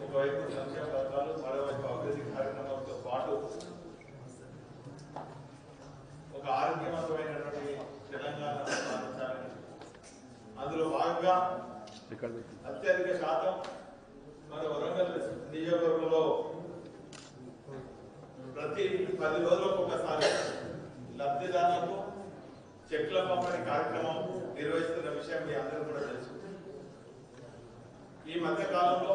ఒకవైపు సంక్షేమ పథకాలు మరోవైపు అభివృద్ధి కార్యక్రమాలతో పాటు ఒక ఆరోగ్యవంతమైనటువంటి తెలంగాణ సాధించాలని అందులో భాగంగా అత్యధిక శాతం మన వరంగల్ నియోజకవర్గంలో ప్రతి పది రోజులకు ఒకసారి లబ్ధిదారులకు చెక్ల పంపిణీ కార్యక్రమం నిర్వహిస్తున్న విషయం మీ అందరూ కూడా తెలుసు ఈ మధ్య కాలంలో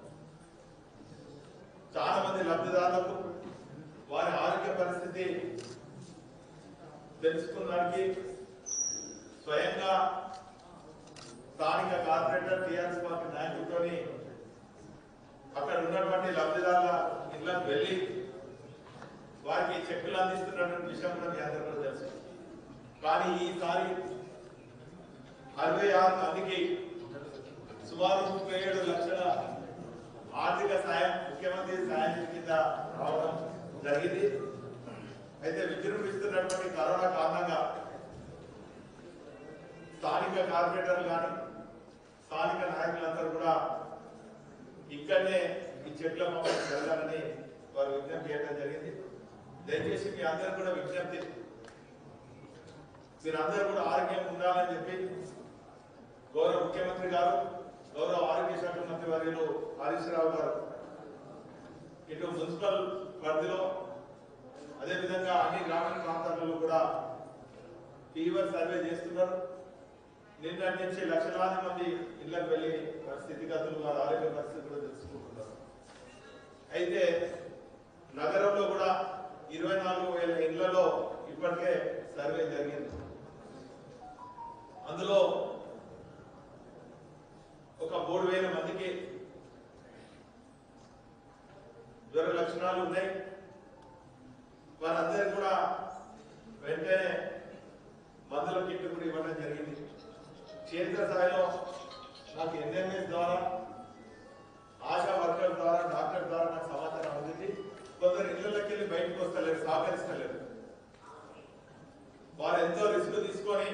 చాలా మంది లబ్ధిదారులకు వారి ఆరోగ్య పరిస్థితి తెలుసుకోవడానికి స్వయంగా స్థానిక కార్పొరేటర్ టిఆర్ఎస్ పార్టీ నాయకుడితోని అక్కడ ఉన్నటువంటి లబ్ధిదారుల ఇళ్లకు వెళ్ళి వారికి చెక్కులు అందిస్తున్నటువంటి విషయం కూడా మీ అందరూ కూడా తెలుసు కానీ ఈసారి అరవై ఆరు మందికి సుమారు ముప్పై ఏడు లక్షల ఆర్థిక సాయం ముఖ్యమంత్రి సాయం కింద రావడం జరిగింది అయితే విజృంభిస్తున్నటువంటి కరోనా కారణంగా స్థానిక కార్పొరేటర్లు కానీ స్థానిక నాయకులందరూ కూడా ఇక్కడనే ఈ చెట్ల పంపిణీ జరగాలని వారు విజ్ఞప్తి చేయడం జరిగింది దయచేసి మీ అందరూ కూడా విజ్ఞప్తి మీరందరూ కూడా ఆరోగ్యం ఉండాలని చెప్పి గౌరవ ముఖ్యమంత్రి గారు గౌరవ ఆరోగ్య శాఖ మంత్రి వర్యులు హరీష్ రావు గారు ఇటు మున్సిపల్ పరిధిలో అదేవిధంగా అన్ని గ్రామీణ ప్రాంతాలలో కూడా ఫీవర్ సర్వే చేస్తున్నారు నిన్నటి నుంచి లక్షలాది మంది ఇళ్లకు వెళ్ళి వారి స్థితిగతులు వారి ఆరోగ్య పరిస్థితి కూడా తెలుసుకుంటున్నారు అయితే నగరంలో కూడా ఇరవై నాలుగు వేల ఇళ్లలో ఇప్పటికే సర్వే జరిగింది అందులో ఒక మూడు వేల మందికి జ్వర లక్షణాలు ఉన్నాయి వారందరూ కూడా వెంటనే మందుల కిట్ కూడా ఇవ్వడం జరిగింది క్షేత్రస్థాయిలో నాకు ఎన్ఎంఎస్ ద్వారా ఆశా వర్కర్ ద్వారా డాక్టర్ ద్వారా నాకు సమాచారం అందింది కొందరు ఇళ్లకి వెళ్ళి బయటకు వస్తలేరు సహకరిస్తలేరు వారు ఎంతో రిస్క్ తీసుకొని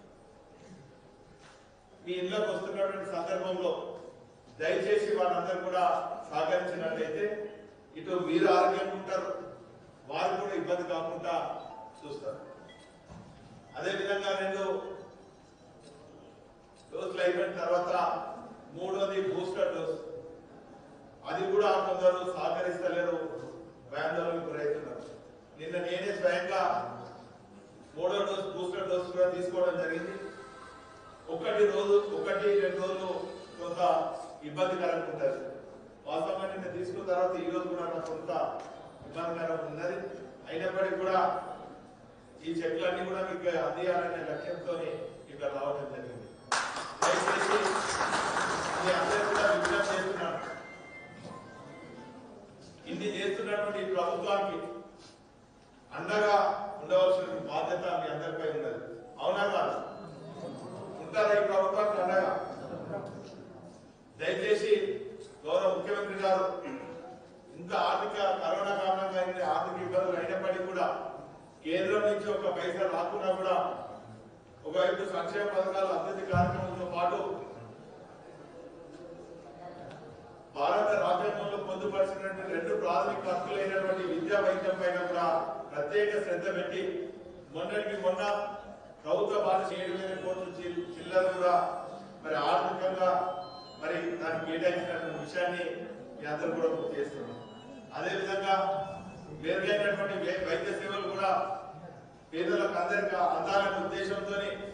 మీ ఇళ్ళకు వస్తున్నటువంటి సందర్భంలో దయచేసి వాళ్ళందరూ కూడా సహకరించినట్లయితే ఇటు మీరు ఆరోగ్యంగా ఉంటారు వారు కూడా ఇబ్బంది కాకుండా చూస్తారు అదేవిధంగా రెండు డోసులు అయిపోయిన తర్వాత మూడోది బూస్టర్ డోస్ అది కూడా కొందరు సహకరిస్తలేరు భయాందోళనకు గురవుతున్నారు నిన్న నేనే స్వయంగా మూడో డోస్ బూస్టర్ డోస్ కూడా తీసుకోవడం జరిగింది ఒకటి రోజు ఒకటి రెండు రోజులు కొంత ఇబ్బందికరంగా ఉంటుంది వాస్తవంగా నిన్న తీసుకున్న తర్వాత ఈ రోజు కూడా నాకు కొంత ఇబ్బందికరంగా ఉన్నది అయినప్పటికీ కూడా ఈ చెట్లన్నీ కూడా మీకు అందియాలనే లక్ష్యంతో ఇక్కడ రావడం జరిగింది దయచేసి మీ అందరూ కూడా విజ్ఞప్తి చేస్తున్నాను ఇన్ని చేస్తున్నటువంటి ఈ ప్రభుత్వానికి అండగా ఉండవలసిన బాధ్యత మీ అందరిపై ఉన్నది అవునా కాదు ఉంటారా ఈ ప్రభుత్వానికి అండగా దయచేసి గౌరవ ముఖ్యమంత్రి గారు ఇంత ఆర్థిక కరోనా కారణంగా ఇన్ని ఆర్థిక ఇబ్బందులు అయినప్పటికీ కూడా కేంద్రం నుంచి ఒక పైసా రాకున్నా కూడా ఒకవైపు సంక్షేమ పథకాల అభివృద్ధి కార్యక్రమంతో పాటు భారత రాజ్యాంగంలో పొందుపరిచినటువంటి రెండు ప్రాథమిక హక్కులైనటువంటి విద్యా వైద్యం పైన కూడా ప్రత్యేక శ్రద్ధ పెట్టి మొన్నటికి మొన్న ప్రభుత్వ బాధ్యత ఏడు వేల కోట్ల చిల్- చిల్లర కూడా మరి ఆర్థికంగా మరి దానికి కేటాయించినటువంటి విషయాన్ని మీ అందరూ కూడా గుర్తు చేస్తున్నాం అదేవిధంగా మెరుగైనటువంటి వై- వైద్య సేవలు కూడా పేదలకు అందరికీ అందాలనే ఉద్దేశంతో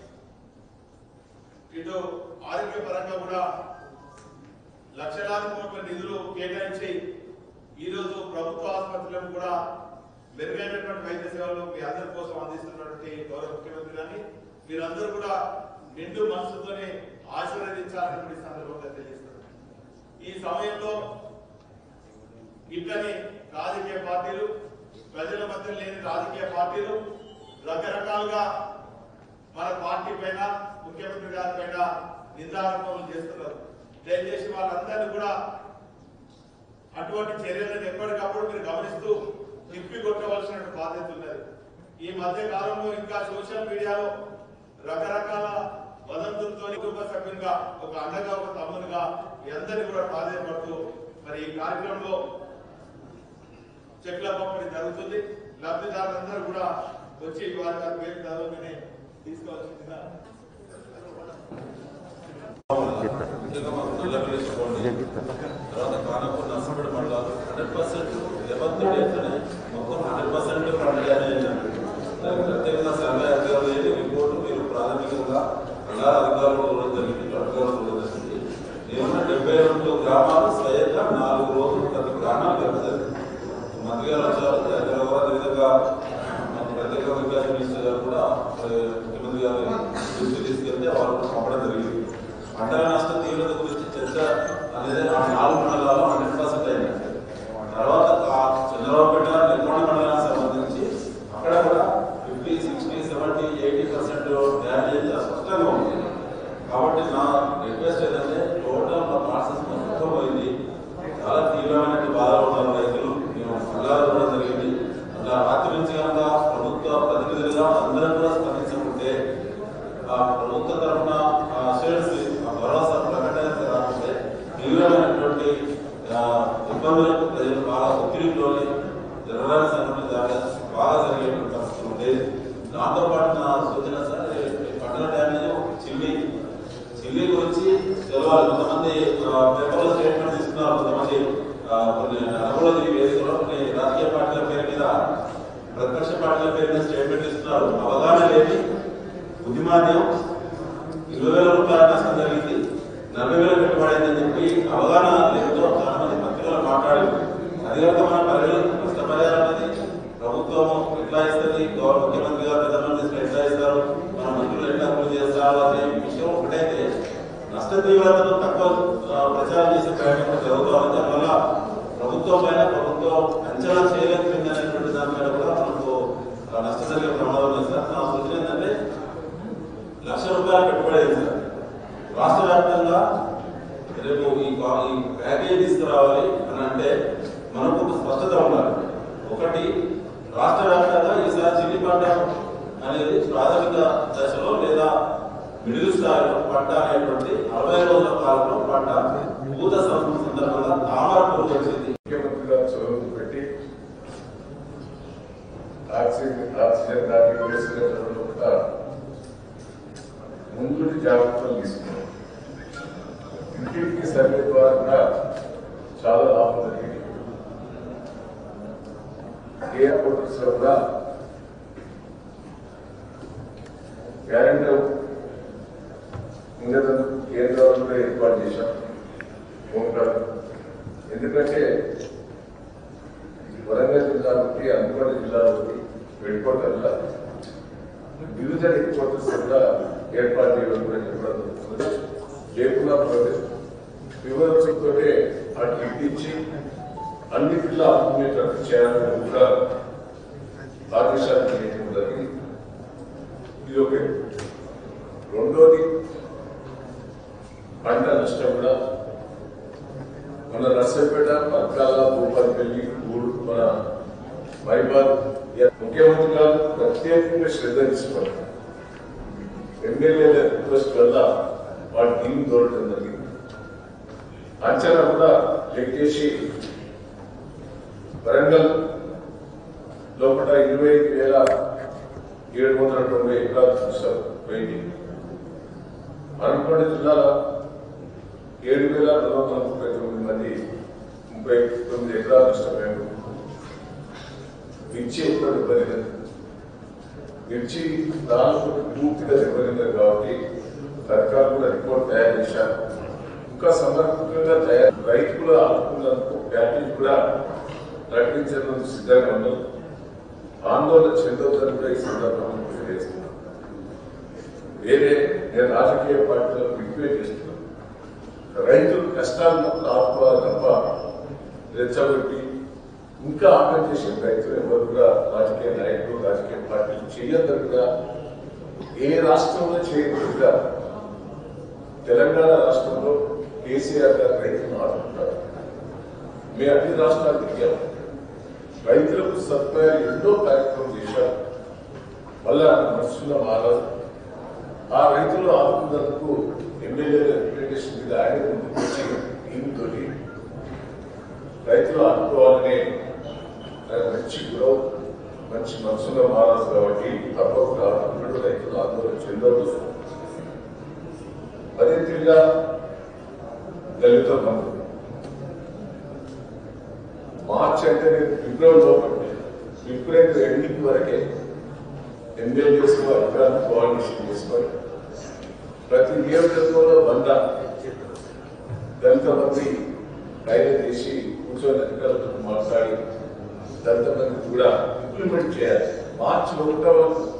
ఇటు ఆరోగ్యపరంగా కూడా లక్షలాది కోట్ల నిధులు కేటాయించి ఈ రోజు ప్రభుత్వ ఆసుపత్రులను కూడా మెరుగైనటువంటి వైద్య సేవలు మీ అందరి కోసం అందిస్తున్నటువంటి గౌరవ ముఖ్యమంత్రి గారిని మీరందరూ కూడా నిండు మనసుతోనే ఆశీర్వదించాలని సందర్భంగా తెలియజేస్తున్నారు ఈ సమయంలో ఇట్లని రాజకీయ పార్టీలు ప్రజల మధ్య లేని రాజకీయ పార్టీలు రకరకాలుగా మన పార్టీ పైన ముఖ్యమంత్రి గారి పైన నిందారోపణలు చేస్తున్నారు దయచేసి వాళ్ళందరినీ కూడా అటువంటి చర్యలను ఎప్పటికప్పుడు మీరు గమనిస్తూ తిప్పి కొట్టవలసిన బాధ్యత ఉన్నది ఈ మధ్య కాలంలో ఇంకా సోషల్ మీడియాలో రకరకాల వదంతులతో కుటుంబ సభ్యులుగా ఒక అన్నగా ఒక తమ్ముడుగా మీ అందరినీ కూడా బాధ్యపడుతూ మరి ఈ కార్యక్రమంలో చెక్ల పంపిణీ జరుగుతుంది లబ్ధిదారులందరూ కూడా వచ్చి వారి వారి పేరు చదువుకుని తీసుకోవాల్సిందిగా తర్వాత కానపూర్ నర్సంపేట మండలాలు హండ్రెడ్ పర్సెంట్ లెవెన్త్ డేట్నే మొత్తం హండ్రెడ్ పర్సెంట్ పండుగ ప్రత్యేకంగా సర్వే అధికారులు ఏంటి రిపోర్టు మీరు ప్రాథమికంగా అలా అధికారులు చూడడం జరిగింది అధికారులు చూడడం జరిగింది నేను డెబ్బై రెండు గ్రామాలు స్వయంగా నాలుగు రోజులు ప్రతి గ్రామానికి వెళ్ళడం జరిగింది మంత్రి గారు వచ్చారు హైదరాబాద్ అదేవిధంగా మన ప్రత్యేక వికాస్ మినిస్టర్ గారు కూడా మరి ముఖ్యమంత్రి గారి దృష్టి తీసుకెళ్తే వాళ్ళు కూడా పంపడం జరిగింది పంటల నష్ట తీవ్రత గురించి చర్చ అనేది ఆ నాలుగు మండలాల్లో హండ్రెడ్ పర్సెంట్ అయింది తర్వాత ఆ చంద్రబాబుపేట నిర్మాణ మండలానికి సంబంధించి అక్కడ కూడా fifty sixty seventy eighty percent damage స్పష్టంగా ఉంది కాబట్టి నా రిక్వెస్ట్ ఏంటంటే టోటల్ మా ప్రాసెస్ మొత్తం పోయింది చాలా తీవ్రమైన బాధలు ఉన్నారు రైతులు మేము అల్లారు కూడా జరిగింది అట్లా రాత్రి నుంచి కనుక ప్రభుత్వ ప్రతినిధులుగా అందరం కూడా స్పందించకుంటే ఆ ప్రభుత్వ తరఫున షేర్స్ భరోసా ప్రకటన రాకుంటే తీవ్రమైనటువంటి ఆ, ఇబ్బందులకు ప్రజలు బాగా ఒత్తిడిలోని జరగడానికి సంఘటనలు జరగ బాగా జరిగేటువంటి పరిస్థితులు ఉండేది దాంతో పాటు నా సూచన సార్ ఈ పంటల డ్యామేజ్ చిల్లి చిల్లి గురించి తెలవాలి కొంతమంది ఆ, పేపర్లో స్టేట్మెంట్ తీసుకున్నారు కొంతమంది ఆ, కొన్ని అనుకూల వేదికలో కొన్ని రాజకీయ పార్టీల పేరు మీద ప్రతిపక్ష పార్టీల పేరు మీద స్టేట్మెంట్ ఇస్తున్నారు అవగాహన లేని బుద్ధిమాన్యం ఇరవై వేల రూపాయల నష్టం జరిగింది నలభై వేల పెట్టుబడి అయిందని చెప్పి అవగాహన లేదో చాలా మంది పత్రికలు మాట్లాడారు అది కనుక మన పరిగణన నష్టపరిహారం అనేది ప్రభుత్వం ఎట్లా ఇస్తుంది గౌరవ ముఖ్యమంత్రి గారు ప్రధానమంత్రి ఎట్లా ఇస్తారు మన మంత్రులు ఎట్లా అమలు చేస్తారు అనే విషయం ఒకటైతే నష్ట తీవ్రతను తక్కువ ఆ, ప్రచారం చేసే ప్రయత్నం జరుగుతుంది దానివల్ల ప్రభుత్వం పైన ప్రభుత్వం అంచనా చేయలేకపోయింది అనేటువంటి దాని మీద కూడా మనకు ఆ, నష్టం జరిగే ప్రమాదం ఉంది సార్ నా సూచన ఏంటంటే లక్ష రూపాయలు పెట్టుబడి అయింది సార్ రాష్ట్ర వ్యాప్తంగా రేపు ఈ కా- ఈ ప్యాకేజ్ తీసుకురావాలి అని అంటే మనకు ఒక స్పష్టత ఉండాలి ఒకటి రాష్ట్ర వ్యాప్తంగా ఈసారి చిల్లి పంట అనేది ప్రాథమిక దశలో లేదా మిడిల్ స్థాయిలో పంట అనేటువంటి అరవై రోజుల కాలంలో పంట పూత సం- సందర్భంగా తామర పురుగు వచ్చింది ముఖ్యమంత్రి గారు చదువు పెట్టి ఆక్సిజన్ ఆక్సిజన్ దానికి వేసినటువంటి కూడా ముందు జాగ్రత్తలు తీసుకున్నాం ఇంటింటికి సర్వే ద్వారా కూడా చాలా లాభం జరిగింది ఎయిర్పోర్ట్స్ లో కూడా గ్యారెంటీ ఉండేందుకు కేంద్రాలు కూడా ఏర్పాటు చేశాం హోంగార్డ్ ఎందుకంటే వరంగల్ జిల్లా ఒకటి అందుబాటు జిల్లా ఒకటి వెళ్ళిపోతారు వివిధ హెడ్ క్వార్టర్స్ కూడా ఏర్పాటు చేయడం కూడా చెప్పడం జరుగుతుంది లేకుండా వివరించతో అటు ఇప్పించి అన్ని జిల్లా అమ్ముకునేటట్టు చేయాలని కూడా ఆదేశాలు చేయడం జరిగింది ఇది ఒకటి రెండోది పంట నష్టం కూడా మన నర్సపేట పక్కాల భూపాలపల్లి ఊరు మన మైబాద్ ముఖ్యమంత్రి గారు ప్రత్యేకంగా శ్రద్ధ తీసుకోవాలి ఎమ్మెల్యేల రిక్వెస్ట్ వల్ల వాటి టీం దొరకడం జరిగింది అంచనా కూడా లెక్కేసి వరంగల్ లోపల ఇరవై ఐదు వేల ఏడు వందల తొంభై ఎకరాలు చూస్తారు పోయింది హనుమకొండ జిల్లాలో ఏడు వేల రెండు వందల ముప్పై తొమ్మిది మంది ముప్పై తొమ్మిది ఎకరాలు నష్టపోయారు మిర్చి ఎక్కువ దెబ్బతిన్నది మిర్చి దానిలో పూర్తిగా దెబ్బతిన్నది కాబట్టి సర్కారు కూడా రిపోర్ట్ తయారు చేశారు ఇంకా సమర్పకంగా తయారు రైతులు ఆదుకున్నందుకు ప్యాకేజ్ కూడా ప్రకటించేందుకు సిద్ధంగా ఉన్నారు ఆందోళన చెందొద్దని కూడా ఈ సందర్భంగా తెలియజేస్తున్నాను వేరే నేను రాజకీయ పార్టీలకు రిక్వెస్ట్ చేస్తున్నాను రైతులు కష్టాలను ఆదుకోవాలి తప్ప రెచ్చగొట్టి ఇంకా ఆపం చేసే రైతులు ఎవరు కూడా రాజకీయ నాయకులు రాజకీయ పార్టీలు చేయొద్దరుగా ఏ రాష్ట్రంలో చేయకుండా తెలంగాణ రాష్ట్రంలో కేసీఆర్ గారు రైతులను ఆదుకుంటారు మేము అన్ని రాష్ట్రాలు దిగాము రైతులకు సత్పయాలు ఎన్నో కార్యక్రమం చేశారు మళ్ళా మనసులో మారాలి ఆ రైతులు ఆదుకున్నందుకు ఎమ్మెల్యే రిప్రజెంటేషన్ మీద ఆయన ముందుకు వచ్చి దీంతో రైతులు ఆదుకోవాలనే ఆయన మంచి గుణం మంచి మనసులో మారాలి కాబట్టి తప్పకుండా అందరూ రైతులు ఆందోళన చెందొద్దు అదే తిరిగా దళిత బంధు మార్చ్ అంటే ఫిబ్రవరి లోపల ఫిబ్రవరి ఎండింగ్ వరకే ఎమ్మెల్యేస్ అధికారులు కోఆర్డినేషన్ చేసుకొని ప్రతి నియోజకవర్గంలో వంద దళిత మంది ఆయన చేసి కూర్చొని అధికారులతో మాట్లాడి దళిత మంది కూడా ఇంప్లిమెంట్ చేయాలి మార్చి ఒకటవ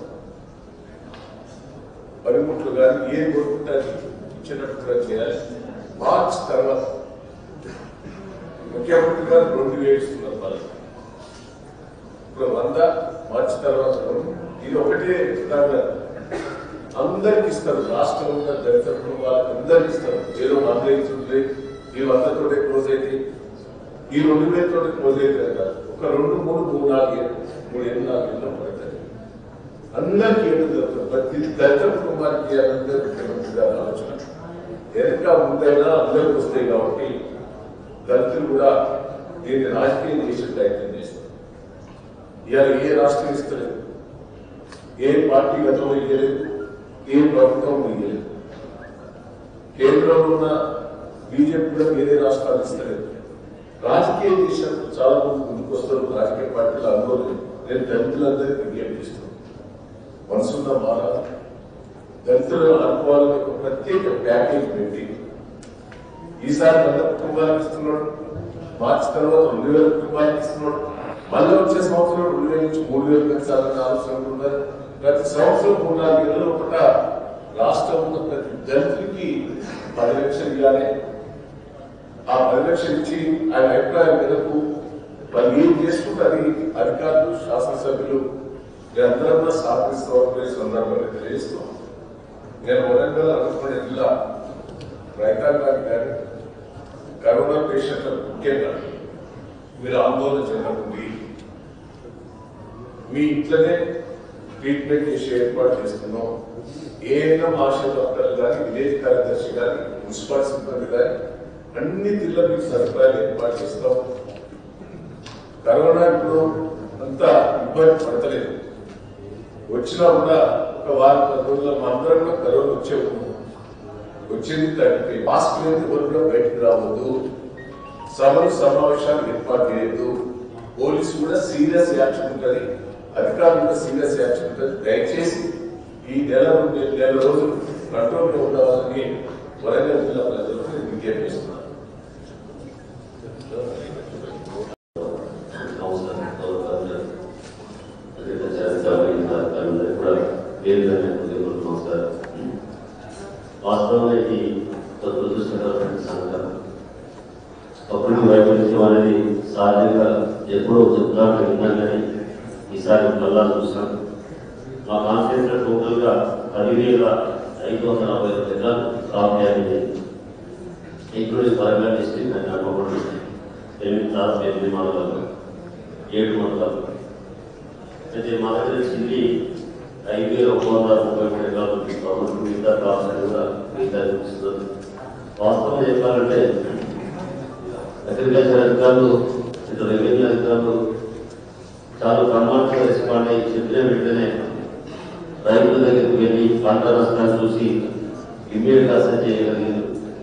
పనిముట్లు కానీ ఏ కోరుకుంటే అది ఇచ్చినట్టు కూడా చేయాలి మార్చ్ తర్వాత ముఖ్యమంత్రి గారు రెండు వేస్తున్నారు వాళ్ళు ఇప్పుడు వంద మార్చి తర్వాత రెండు. ఇది ఒకటే విధంగా అందరికి ఇస్తారు రాష్ట్రంలో దళిత కుటుంబాలకు అందరికి ఇస్తారు ఏదో వంద ఇచ్చింది ఈ వందతోటే క్లోజ్ అయితే ఈ రెండు వేలతో క్లోజ్ అయితే కదా ఒక రెండు మూడు మూడు నాలుగు ఏళ్ళు మూడు ఏళ్ళు నాలుగు ఏళ్ళు పడుతుంది అందరికీ ఏడు జరుగుతుంది ప్రతి దళిత కుటుంబానికి ఇవ్వాలంటే ముఖ్యమంత్రి గారి ఆలోచన వెనక ముందైనా అందరికి వస్తాయి కాబట్టి దళితులు కూడా దీన్ని రాజకీయం చేసే ప్రయత్నం చేస్తారు ఇవాళ ఏ రాష్ట్రం ఇస్తలేదు ఏ పార్టీ గతంలో ఇవ్వలేదు ఏ ప్రభుత్వం ఇవ్వలేదు కేంద్రంలో ఉన్న బీజేపీ కూడా వేరే రాష్ట్రాలు ఇస్తలేదు రాజకీయం చేసినప్పుడు చాలా మంది ముందుకు వస్తారు రాజకీయ పార్టీలు అనుకోలేదు నేను దళితులందరికీ విజ్ఞప్తి చేస్తున్నాను మనసున్న మారాలి దళితులను అనుకోవాలని ఒక ప్రత్యేక ప్యాకేజ్ పెట్టి ఈసారి వంద కుటుంబాలకు ఇస్తున్నాడు మార్చి తర్వాత రెండు వేల కుటుంబాలకు ఇస్తున్నాడు మళ్ళీ వచ్చే సంవత్సరం రెండు వేల నుంచి మూడు వేలు పెంచాలని ఆలోచన ఉన్నారు ప్రతి సంవత్సరం మూడు నాలుగు ఏళ్ళ ఒకట రాష్ట్రంలో ప్రతి దళితుడికి పది లక్షలు ఇవ్వాలి ఆ పది లక్షలు ఇచ్చి ఆయన అభిప్రాయం మేరకు వాళ్ళు ఏం చేసుకుంటే అది అధికారులు శాసనసభ్యులు మీరందరం కూడా సాధిస్తామని ఈ సందర్భంగా తెలియజేస్తాం నేను వరంగల్ అనుకునే జిల్లా రైతాంగానికి కానీ కరోనా పేషెంట్లకు ముఖ్యంగా మీరు ఆందోళన చెందకండి మీ ఇంట్లోనే ట్రీట్మెంట్ చేసే ఏర్పాటు చేస్తున్నాం ఏదైనా ఆశా డాక్టర్లు కానీ విలేజ్ కార్యదర్శి కానీ మున్సిపల్ సిబ్బంది కానీ అన్ని తీర్ల మీకు సదుపాయాలు ఏర్పాటు చేస్తాం కరోనా ఇప్పుడు అంత ఇబ్బంది పడతలేదు వచ్చినా కూడా ఒక వారం పది రోజుల్లో మా అందరం కూడా కరోనా వచ్చే ఉన్నాం. వచ్చింది తగ్గిపోయి మాస్క్ లేదు ఎవరు కూడా బయటకు రావద్దు సభలు సమావేశాలు ఏర్పాటు చేయొద్దు పోలీసు కూడా సీరియస్ యాక్షన్ ఉంటుంది అధికారులు కూడా సీరియస్ యాక్షన్ ఉంటుంది దయచేసి ఈ నెల నుండి నెల రోజులు కంట్రోల్లో ఉండవాలని వరంగల్ జిల్లా ప్రజలకు నేను విజ్ఞప్తి చేస్తున్నాను కౌన్సిలర్ గౌరవ అదేవిధంగా జాతీయ అధికారులందరూ కూడా పేరు హృదయపూర్వక నమస్కారం వాస్తవంగా ఇది ఒక దురదృష్టకరమైన సంఘటన అప్పుడు వైపరీత్యం అనేది సహజంగా ఎప్పుడో చెప్తాను విన్నాను కానీ ఈసారి మళ్ళా చూస్తాను మా కాన్స్టిట్యూషన్ టోటల్గా పదివేల ఐదు వందల నలభై రెండు ఎకరాలు సాగు చేయాలి including Warangal district and Hanmakonda district ఎనిమిది దాదాపు ఎనిమిది మండలాలు ఏడు మండలాలు అయితే మా దగ్గర వచ్చింది ఐదు వేల ఒక వందల ముప్పై మూడు ఎకరాలు గవర్నమెంట్ మిగతా కావాల్సిన కూడా మిగతా చూపిస్తుంది వాస్తవం చెప్పాలంటే అగ్రికల్చర్ అధికారులు ఇటు రెవెన్యూ అధికారులు చాలా బ్రహ్మాండంగా రెస్పాండ్ అయ్యి చెప్పిన వెంటనే రైతుల దగ్గరికి వెళ్ళి పంట నష్టాన్ని చూసి ఇమ్మీడియట్ గా అసెస్ చేయగలిగారు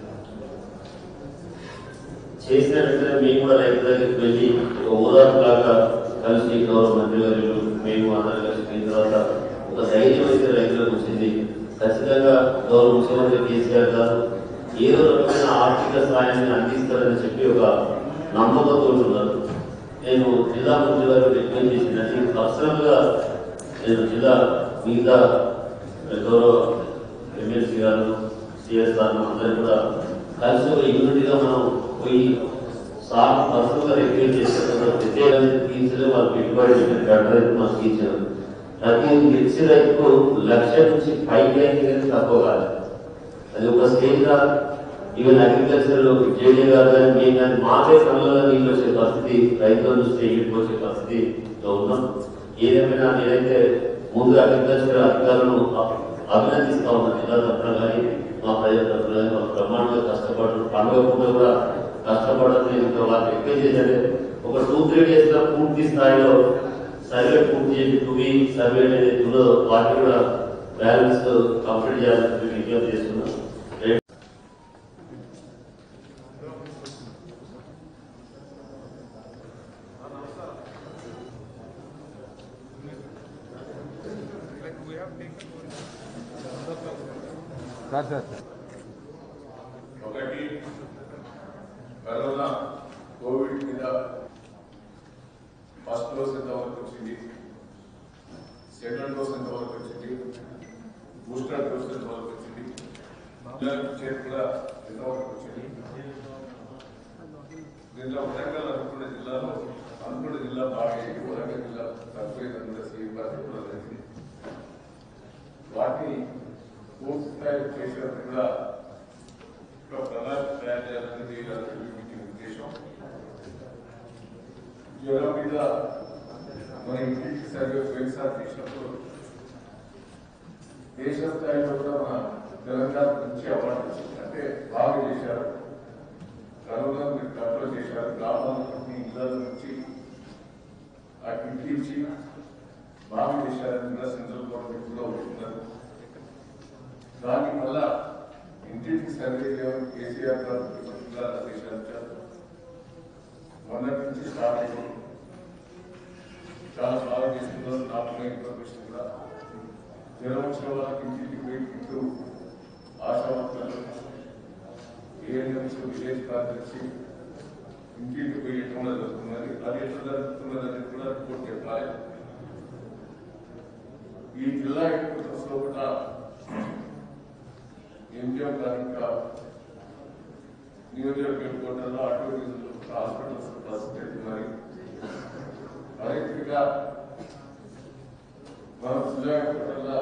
చేసిన వెంటనే మేము కూడా రైతుల దగ్గరికి వెళ్ళి ఒక ఓదార్పులాగా కలిసి గౌరవ మంత్రి గారు మేము అందరం కలిసి పోయిన తర్వాత ఒక ధైర్యం అయితే రైతులకు వచ్చింది ఖచ్చితంగా గౌరవ ముఖ్యమంత్రి కేసీఆర్ గారు ఏదో రకమైన ఆర్థిక సహాయాన్ని అందిస్తారని చెప్పి ఒక నమ్మకంతో ఉన్నారు నేను జిల్లా మంత్రి గారు రిక్వెస్ట్ చేసినట్టు పర్సనల్ గా నేను జిల్లా మిగతా గౌరవ ఎమ్మెల్సీ గారు సిఎస్ గారు అందరూ కూడా కలిసి ఒక యూనిటీగా మనం పోయి సార్ పర్సనల్ గా రిక్వెస్ట్ చేసిన ప్రత్యేకంగా తీర్చలే వాళ్ళు పెట్టుబడి పెట్టిన గంట రైతు మాకు తీర్చారు ప్రతి మిర్చి రైతుకు లక్ష నుంచి పైకి అయితే కానీ తక్కువ కాదు అది ఒక స్టేజ్ గా ఈవెన్ అగ్రికల్చర్ జేడీ గారు కానీ మేము కానీ మాకే పనులలో నీళ్ళు వచ్చే పరిస్థితి రైతుల చూస్తే ఈడికి వచ్చే పరిస్థితిలో ఉన్నాం ఏదేమైనా నేనైతే ముందు అగ్రికల్చర్ అధికారులను అభి- అభినందిస్తా ఉన్నాను జిల్లా తరఫున కానీ మా ప్రజల తరఫున కానీ వాళ్ళు బ్రహ్మాండంగా కష్టపడుతున్నారు పండుగ పూట కూడా కష్టపడదు ఇంకా వాళ్ళు రిక్వెస్ట్ చేసేది ఒక టూ త్రీ డేస్ లో పూర్తి స్థాయిలో సర్వే పూర్తి చేసి టువి సర్వే అనేది ఉందో వాటిని కూడా బ్యాలెన్స్ కంప్లీట్ చేయాలని చెప్పి విజ్ఞప్తి చేస్తున్నాం ఒకటి కరోనా కోవిడ్ మీద ఫస్ట్ డోస్ ఎంత వరకు వచ్చింది సెకండ్ డోస్ ఎంత వరకు వచ్చింది బూస్టర్ డోస్ ఎంత వరకు వచ్చింది పిల్లలకు చేతి కూడా ఎంత వరకు వచ్చింది దీంట్లో వరంగల్ అనుకున్న జిల్లాలో అనుకున్న జిల్లా బాగా ఎక్కువ వరంగల్ జిల్లా తక్కువ కూడా సీఎం గారు కూడా జరిగింది వాటిని పూర్తి స్థాయిలో చేసినట్టు కూడా ఒక ప్రణాళిక తయారు చేయాలనేది ఈ ఉద్దేశం జ్వరం మీద మన ఇంటికి సర్వే పోయినసారి చేసినప్పుడు దేశ స్థాయిలో కూడా మన తెలంగాణ నుంచి అవార్డు వచ్చింది అంటే బాగా చేశారు కరోనా మీరు కంట్రోల్ చేశారు గ్రామాలకి ఇళ్ళ నుంచి ఆ కిట్ ఇచ్చి బాగా చేశారని కూడా సెంట్రల్ గవర్నమెంట్ కూడా ఒప్పుకున్నారు దాని వల్ల ఇంటికి సర్వే చేయడం కేసీఆర్ గారు జిల్లా ఆదేశాలు మొన్నటి నుంచి స్టార్ట్ అయింది చాలా బాగా చేస్తున్నారు నాకు ఇన్ఫర్మేషన్ కూడా జ్వరం వచ్చిన వాళ్ళకి ఇంటికి పోయి ఇంటూ ఆశావర్తలు ఏఎన్ఎంస్ విలేజ్ కార్యదర్శి ఇంటికి పోయి ఎట్లా జరుగుతున్నది అది ఎట్లా జరుగుతున్నది అనేది కూడా రిపోర్ట్ చెప్పాలి ఈ జిల్లా హెడ్ లో కూడా ఎంజిఎం గారి ఇంకా నియోజకవర్గ హెడ్ క్వార్టర్లో అటు హాస్పిటల్స్ ప్రస్తుతం మరి అదే రీతిగా మన జిల్లా హెడ్ క్వార్టర్లో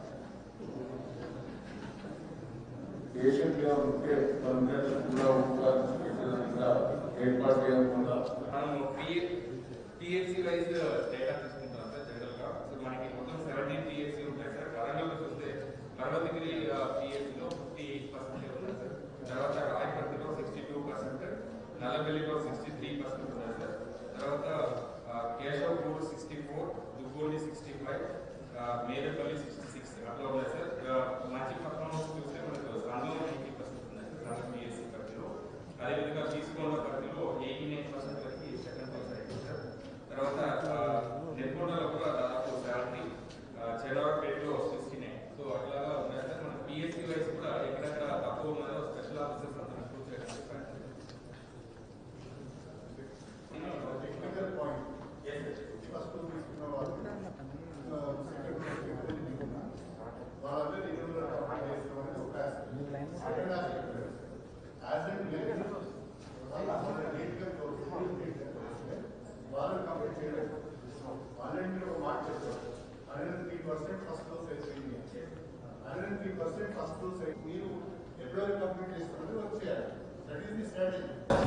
పేషెంట్ ఎవరు ఉంటే మన దగ్గర కూడా ఉపకారంగా ఏర్పాటు చేయకుండా మనం పిహెచ్సి వైజ్ డేటా తీసుకుంటాం సార్ జనరల్ గా సో మనకి మొత్తం సెవెంటీన్ పిహెచ్సి ఉంటాయి సార్ వరంగల్ చూస్తే పర్వతగిరి పిహెచ్సిలో ఫిఫ్టీ ఎయిట్ పర్సెంట్ ఉన్నాయి సార్ తర్వాత రాయపర్తిలో సిక్స్టీ టూ పర్సెంట్ నల్లబెల్లిలో సిక్స్టీ త్రీ పర్సెంట్ ఉన్నాయి సార్ తర్వాత Keshavapur sixty four Duggoli sixty five Merepalli sixty six అట్లా ఉన్నాయి సార్ మంచి పర్ఫార్మెన్స్ చూస్తే మనకు సంఘంలో ఎయిటీ పర్సెంట్ ఉన్నాయి సార్ సంఘం పిఎస్సి పరిధిలో అదేవిధంగా తీసుకున్న పరిధిలో ఎయిటీ నైన్ పర్సెంట్ వరకు సెకండ్ డోస్ అయింది సార్ తర్వాత నెట్కోటలో కూడా దాదాపు సెవెంటీ చెడవపేటలో సిక్స్టీ నైన్ సో అట్లాగా ఉన్నాయి సార్ మన పిఎస్సి వైస్ కూడా ఎక్కడెక్కడ తక్కువ ఉన్నదో స్పెషల్ ఆఫీసర్స్ అందరూ ఇంప్రూవ్ చేయడం చెప్పారు టెక్నికల్ పాయింట్ ఫస్ట్ తీసుకున్న వాళ్ళు సెకండ్ తీసుకున్న వాళ్ళందరూ ఇరవై కంప్లీట్ చేసుకోవాలని ఒక సెకండ్ ఆస్పెక్ట్ యాజ్ అండ్ లేదు వాళ్ళు నీట్గా వాళ్ళు కంప్లీట్ చేయలేదు వాళ్ళంటే ఒక మాట చెప్తారు hundred three percent first dose అయిపోయింది hundred three percent first dose అయి మీరు ఎప్పుడైనా కంప్లీట్ చేసుకున్నది వచ్చేయాలి that is the strategy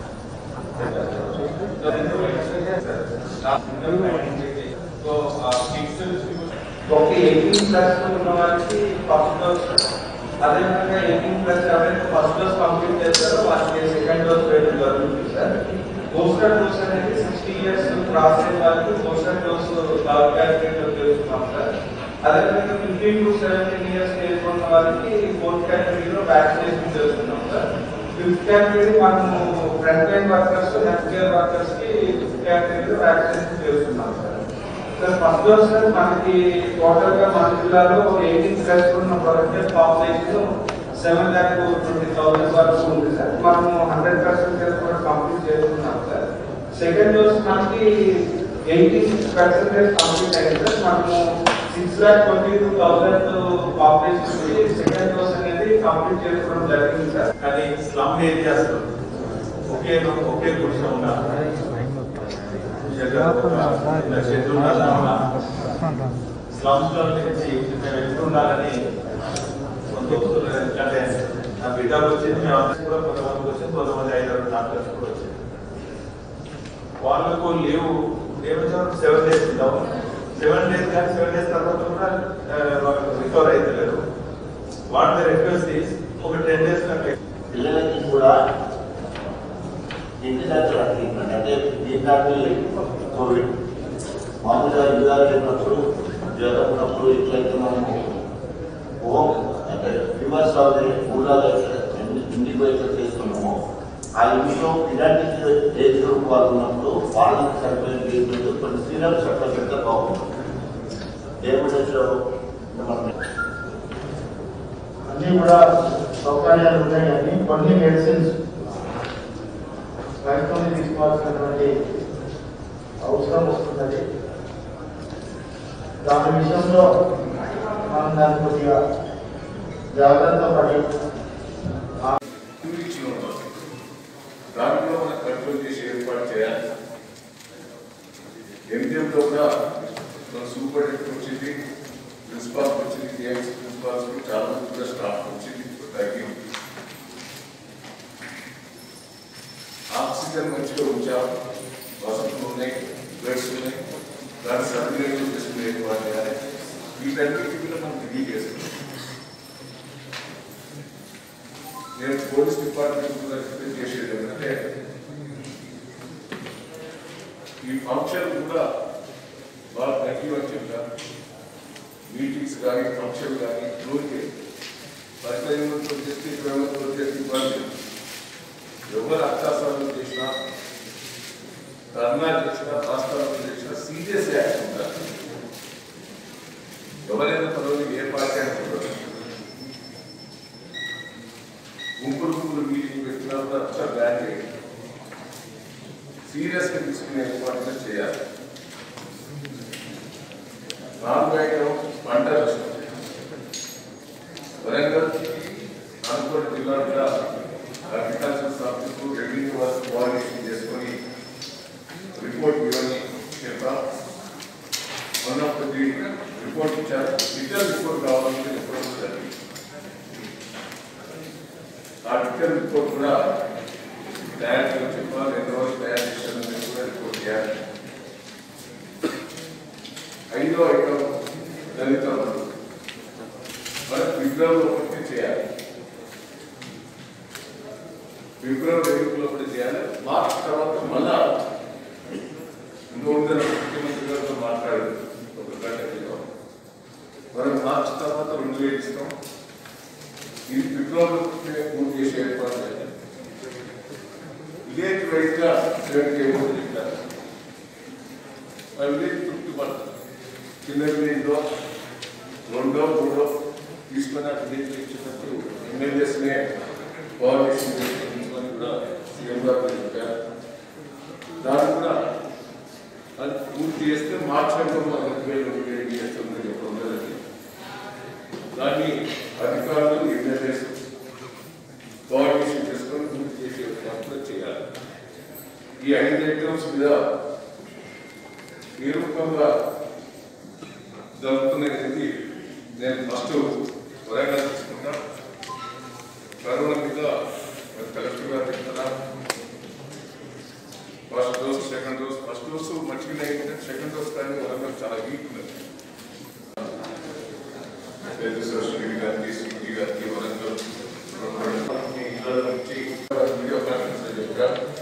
so fix distribution ఒక ఎయిటీన్ ప్లస్ ఉన్న వారికి ఫస్ట్ డోస్ అదేవిధంగా ఎయిటీన్ ప్లస్ ఎవరైతే ఫస్ట్ డోస్ కంప్లీట్ చేస్తారో వారికి సెకండ్ డోస్ వేయడం జరుగుతుంది సార్ బూస్టర్ డోస్ అనేది సిక్స్టీ ఇయర్స్ క్రాస్ అయిన వారికి బూస్టర్ డోస్ థర్డ్ కేటగిరీలో చేస్తున్నాం సార్ అదేవిధంగా fifteen to seventeen years age ఉన్న వారికి ఫోర్త్ కేటగిరీలో వ్యాక్సినేషన్ చేస్తున్నాం సార్ ఫిఫ్త్ కేటగిరీ మనము front line workers health care workers కి ఫిఫ్త్ కేటగిరీలో వ్యాక్సినేషన్ చేస్తున్నాం sir sir first dose sir మనకి టోటల్ గా మన జిల్లాలో ఎయిటీన్ ప్లస్ ఉన్న protected population seven lakh twenty thousand వరకు ఉంది సార్ మనము హండ్రెడ్ పర్సెంటేజ్ కూడా కంప్లీట్ చేస్తున్నాం సార్ సెకండ్ డోస్ మనకి ఎయిటీన్ పర్సెంటేజ్ కంప్లీట్ అయింది సార్ మనము six lakh twenty two thousand population second dose అనేది కంప్లీట్ చేసుకోవడం జరిగింది సార్ కానీ స్లమ్ ఏరియాస్ ఒకే ఒకే గుడిసె ఉండాలి స్లమ్స్ లో నుంచి మేము ఎట్లుండాలని కొంత వస్తువులు ఎందుకంటే నా బిడ్డకు వచ్చింది మేము అందరం కూడా కొంతమందికి వచ్చింది కొంతమంది ఐదారు డాక్టర్స్ కూడా వచ్చింది వాళ్ళకు లీవ్ ఏమంటారు సెవెన్ డేస్ ఉంటాము సెవెన్ డేస్ కానీ సెవెన్ డేస్ తర్వాత కూడా ఆ, వాళ్ళకు రికవర్ అవుతలేరు వాట్ ద రిక్వెస్ట్ ఈస్ ఒక టెన్ డేస్ కంటే పిల్లలకి కూడా ఎన్నిసార్లు ట్రీట్మెంట్ అంటే దీంట్లో కోవిడ్ మామూలుగా యుగాలు లేనప్పుడు జ్వరం ఉన్నప్పుడు ఎట్లయితే మనము హోమ్ అంటే ఫీవర్స్ అవుతాయి ఊళ్ళలో ఇంటికి పోయి ఎట్లా చేస్తున్నామో ఆ ఇంట్లో ఇలాంటి ఏజ్ గ్రూప్ వాళ్ళు ఉన్నప్పుడు వాళ్ళకి సరిపోయిన ట్రీట్మెంట్ కొన్ని సీరమ్స్ అట్లా పెడితే బాగుంటుంది ఏమిటో మనం అన్నీ కూడా సౌకర్యాలు ఉన్నాయి కానీ కొన్ని మెడిసిన్స్ రైతులు తీసుకోవాల్సినటువంటి అవసరం వస్తున్నది దాని విషయంలో మనం దాన్ని కొద్దిగా జాగ్రత్త పడి ఇచ్చిన ఉంటాం దాంట్లో మనం కంట్రోల్ చేసి ఏర్పాటు చేయాలి ఎంపీఎంలో కూడా మన సూపరింటెండెంట్ వచ్చింది ప్రిన్సిపాల్ వచ్చింది డిఎక్స్ ప్రిన్సిపాల్స్ కూడా చాలా మంది కూడా స్టాఫ్ వచ్చింది ఇప్పుడు తగ్గి ఉంది ఆక్సిజన్ మంచిగా ఉంచాం వసతులు ఉన్నాయి బెడ్స్ ఉన్నాయి దాని సర్టిఫికేట్ చేసుకుని ఏర్పాటు చేయాలి వీటన్నిటి కూడా మనం తెలియజేస్తున్నాం నేను పోలీస్ డిపార్ట్మెంట్ కూడా రిప్రజెంట్ చేసేది ఏంటంటే ఈ ఫంక్షన్ కూడా బాగా తగ్గి వచ్చిందా మీటింగ్స్ కానీ ఫంక్షన్ కానీ రోజు పదిహేను మందితో చేస్తే ఇరవై మందితో చేస్తే ఇబ్బంది ఎవరు అత్యాసారం చేసినా ధర్నా చేసినా రాష్ట్రాలు చేసినా సీరియస్ యాక్షన్ ఉండాలి ఎవరైనా పదవి ఏ పార్టీ అనుకుంటారు గుంపులు గుంపులు మీటింగ్ పెట్టినా కూడా అచ్చా బ్యాన్ చేయాలి సీరియస్ గా తీసుకునే ఏర్పాట్లు చేయాలి నాలుగు ఐటమ్ పంట నష్టం వరంగల్ అనుకోని జిల్లా కూడా agriculture office revenue work coordination చేసుకొని రిపోర్ట్ ఇవ్వని చెప్పాం వన్ ఆఫ్ ది రిపోర్ట్ ఇచ్చారు రిటర్న్ రిపోర్ట్ కావాలంటే రిపోర్ట్ జరిగింది ఆ రిటర్న్ రిపోర్ట్ కూడా తయారు చేయమని చెప్పాలి ఎన్ని రోజులు తయారు చేశారని కూడా రిపోర్ట్ చేయాలి ఐదో ఐటమ్ దళిత బంధు మనం ఫిబ్రవరి ఒకటి చేయాలి ఫిబ్రవరి ఎన్నికల్లో కూడా చేయాలి మార్చ్ తర్వాత మళ్ళా నూతన ముఖ్యమంత్రి గారితో మాట్లాడారు ఒక గంట క్రితం మనం మార్చ్ తర్వాత రెండు వేలు ఇస్తాం ఇది ఫిబ్రవరి పూర్తి చేసే ఏర్పాటు చేయాలి విలేజ్ వైజ్ గా సెవెన్ కేబుల్ చెప్పారు ఆ విలేజ్ తృప్తి పడుతుంది చిన్న విలేజ్ లో రెండో మూడో తీసుకున్న విలేజ్ లో ఇచ్చినప్పుడు ఎమ్మెల్యేస్ నే కోఆర్డినేషన్ చేసుకొని కూడా సీఎం గారు చెప్పారు దాన్ని కూడా అది పూర్తి చేస్తే మార్చి నెలలో మనం రెండు వేల రెండు వేలు చేస్తుంది చెప్పడం జరిగింది దాన్ని అధికారులు ఎమ్మెల్యేస్ కోఆర్డినేషన్ చేసుకొని పూర్తి చేసే ప్రయత్నం చేయాలి ఈ ఐదు ఐటమ్స్ మీద ఏ రూపంగా జరుగుతున్నది నేను ఫస్ట్ వరంగల్ తీసుకుంటా కరోనా మీద మరి కలెక్టర్ గారు చెప్తారా first dose second dose first dose మంచిగానే అయింది సెకండ్ డోస్ కానీ వరంగల్ చాలా వీక్ ఉన్నది పెద్ద సరస్వతి గారికి శ్రీ గారికి వరంగల్ మీ ఇళ్ళ నుంచి వీడియో కాన్ఫరెన్స్ చెప్పారు